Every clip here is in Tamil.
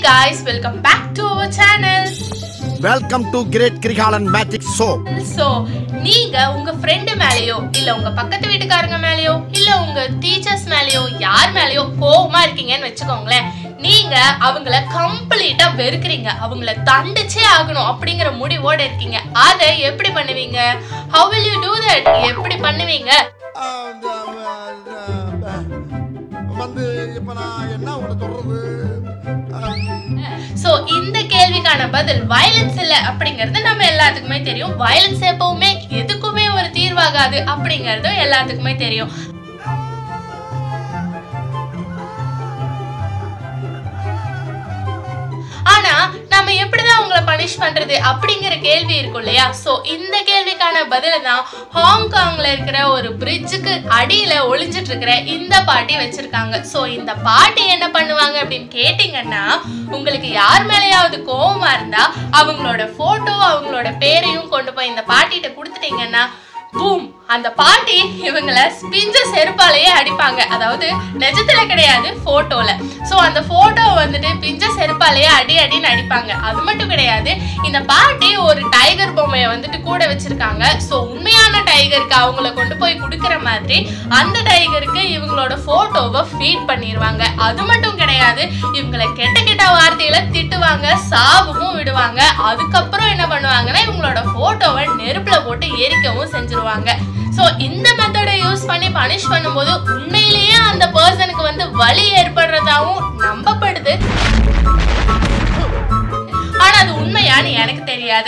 guys, welcome back to our channel. Welcome to great Kirikalan magic show So, நீங்க உங்க ஃப்ரெண்டு மேலயோ இல்ல உங்க பக்கத்து வீட்டுக்காரங்க மேலயோ இல்ல உங்க டீச்சர்ஸ் மேலயோ யார் மேலயோ கோவமா இருக்கீங்கன்னு வச்சுக்கோங்களேன் நீங்க அவங்கள கம்ப்ளீட்டா வெறுக்கிறீங்க அவங்கள தண்டிச்சே ஆகணும் அப்படிங்கிற முடிவோட இருக்கீங்க அதை எப்படி பண்ணுவீங்க how will you do that எப்படி பண்ணுவீங்க வந்து இப்ப நான் என்ன உங்களை சொல்றது சோ இந்த கேள்விக்கான பதில் வயலன்ஸ் இல்ல அப்படிங்கிறது நம்ம எல்லாத்துக்குமே தெரியும் வயலன்ஸ் எப்பவுமே எதுக்குமே ஒரு தீர்வாகாது அப்படிங்கறதும் எல்லாத்துக்குமே தெரியும் ஆனா நம்ம எப்படிதான் உங்களை பனிஷ் பண்றது அப்படிங்கிற கேள்வி இருக்கும் இல்லையா சோ இந்த கேள்விக்கான பதில தான் ஹாங்காங்ல இருக்கிற ஒரு பிரிட்ஜுக்கு அடியில ஒளிஞ்சிட்டு இருக்கிற இந்த பாட்டி வச்சிருக்காங்க சோ இந்த பாட்டி என்ன பண்ணுவாங்க அப்படின்னு கேட்டீங்கன்னா உங்களுக்கு யார் மேலேயாவது கோவமா இருந்தா அவங்களோட போட்டோ அவங்களோட பேரையும் கொண்டு போய் இந்த பாட்டிகிட்ட கொடுத்துட்டீங்கன்னா பூம் அந்த பாட்டி இவங்கள பிஞ்ச செருப்பாலேயே அடிப்பாங்க அதாவது நிஜத்துல கிடையாது போட்டோல சோ அந்த போட்டோ வந்துட்டு பிஞ்ச செருப்பாலேயே அடி அடின்னு அடிப்பாங்க அது மட்டும் கிடையாது இந்த பாட்டி ஒரு டைகர் பொம்மையை வந்துட்டு கூட வச்சிருக்காங்க சோ உண்மையான டைகருக்கு அவங்கள கொண்டு போய் கொடுக்கிற மாதிரி அந்த டைகருக்கு இவங்களோட போட்டோவை ஃபீட் பண்ணிடுவாங்க அது மட்டும் கிடையாது இவங்களை கெட்ட கெட்ட வார்த்தையில திட்டுவாங்க சாபமும் விடுவாங்க அதுக்கப்புறம் என்ன பண்ணுவாங்கன்னா இவங்களோட போட்டோவை நெருப்புல போட்டு எரிக்கவும் செஞ்சிருவாங்க ஸோ இந்த மெத்தடை யூஸ் பண்ணி பனிஷ் பண்ணும்போது உண்மையிலேயே அந்த பர்சனுக்கு வந்து வலி ஏற்படுறதாவும் நம்பப்படுது ஆனா அது உண்மையான்னு எனக்கு தெரியாது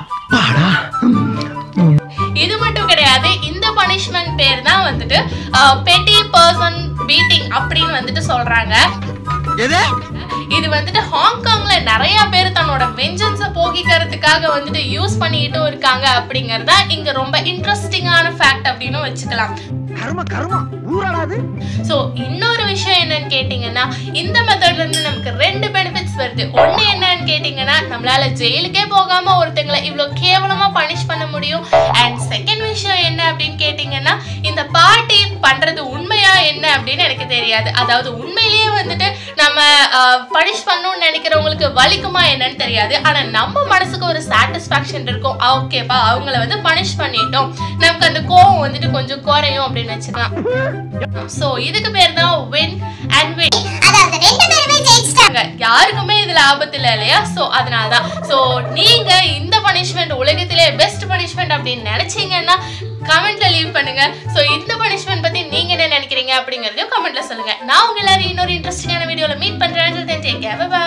இது மட்டும் கிடையாது இந்த பனிஷ்மெண்ட் பேர் தான் வந்துட்டு பெட்டி பர்சன் பீட்டிங் அப்படின்னு வந்துட்டு சொல்றாங்க எது இது வந்துட்டு ஹாங்காங்ல நிறைய பேர் தன்னோட வெஞ்சன்ஸை போகிக்கிறதுக்காக வந்துட்டு யூஸ் பண்ணிக்கிட்டும் இருக்காங்க அப்படிங்கறத இங்க ரொம்ப இன்ட்ரெஸ்டிங்கான ஃபேக்ட் அப்படின்னு வச்சுக்கலாம் கர்ம கர்ம ஊராடாது ஸோ இன்னொரு விஷயம் என்னன்னு கேட்டிங்கன்னா இந்த மெத்தட்ல இருந்து நமக்கு ரெண்டு பெனிஃபிட்ஸ் வருது ஒன்று என்னன்னு கேட்டிங்கன்னா நம்மளால ஜெயிலுக்கே போகாம ஒருத்தங்களை இவ்வளோ கேவலமா பனிஷ் பண்ண முடியும் அண்ட் செகண்ட் விஷயம் என்ன அப்படின்னு கேட்டிங்கன்னா இந்த பாட்டி பண்றது உண்மையா என்ன அப்படின்னு எனக்கு தெரியாது அதாவது உண்மையிலேயே வந்துட்டு நம்ம பனிஷ் பண்ணணும்னு நினைக்கிறவங்களுக்கு வலிக்குமா என்னன்னு தெரியாது ஆனா நம்ம மனசுக்கு ஒரு சாட்டிஸ்ஃபேக்ஷன் இருக்கும் ஓகேப்பா அவங்கள வந்து பனிஷ் பண்ணிட்டோம் நமக்கு அந்த கோவம் வந்துட்டு கொஞ்சம் குறையும் அப்படின்னு வச்சுக்கலாம் சோ இதுக்கு பேர் தான் வின் அண்ட் வின் அதாவது ரெண்டு பேருமே ஜெயிச்சிட்டாங்க யாருக்குமே இதுல ஆபத்து இல்லை இல்லையா சோ அதனால தான் சோ நீங்க இந்த பனிஷ்மெண்ட் உலகத்திலே பெஸ்ட் பனிஷ்மெண்ட் அப்படின்னு நினைச்சீங்கன்னா கமெண்ட்ல லீவ் பண்ணுங்க சோ இந்த பனிஷ்மெண்ட் பத்தி நீங்க என்ன நினைக்கிறீங்க அப்படிங்கறதையும் கமெண்ட்ல சொல்லுங்க நான் உங்க எல்லாரும் இன்னொரு இன்ட்ரெஸ்டிங்கான வீடியோல மீட் பண்றேன் பாய்